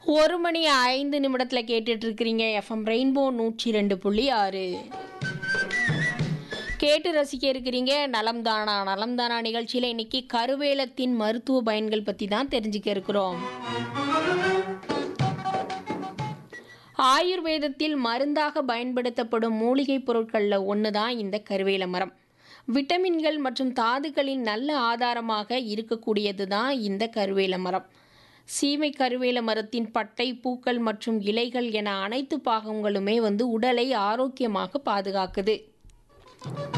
ஒரு மணி ஐந்து நிமிடத்தில் கேட்டுட்டு இருக்கிறீங்க எஃப்எம் ரெயின்போ நூற்றி ரெண்டு புள்ளி ஆறு கேட்டு ரசிக்க இருக்கிறீங்க நலம்தானா நலம்தானா நிகழ்ச்சியில் இன்னைக்கு கருவேலத்தின் மருத்துவ பயன்கள் பற்றி தான் தெரிஞ்சுக்க இருக்கிறோம் ஆயுர்வேதத்தில் மருந்தாக பயன்படுத்தப்படும் மூலிகைப் பொருட்களில் ஒன்று தான் இந்த கருவேல மரம் விட்டமின்கள் மற்றும் தாதுக்களின் நல்ல ஆதாரமாக இருக்கக்கூடியது தான் இந்த கருவேல மரம் சீமை கருவேல மரத்தின் பட்டை பூக்கள் மற்றும் இலைகள் என அனைத்து பாகங்களுமே வந்து உடலை ஆரோக்கியமாக பாதுகாக்குது